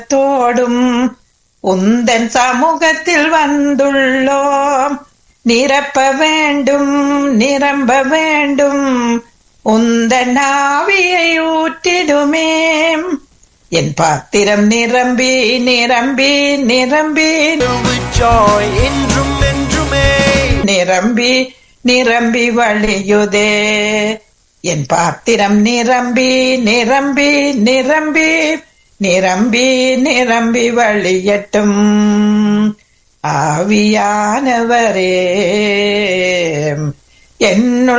தோடும் உந்தன் சமூகத்தில் வந்துள்ளோம் நிரப்ப வேண்டும் நிரம்ப வேண்டும் உந்தன் ஆவியை ஊற்றிடுமே என் பாத்திரம் நிரம்பி நிரம்பி நிரம்பி with joy என்றும் என்றுமே நிரம்பி நிரம்பி வழியுதே என் பாத்திரம் நிரம்பி நிரம்பி நிரம்பி நிரம்பி நிரம்பி வழியட்டும் ஆவியானவரே என்னுள்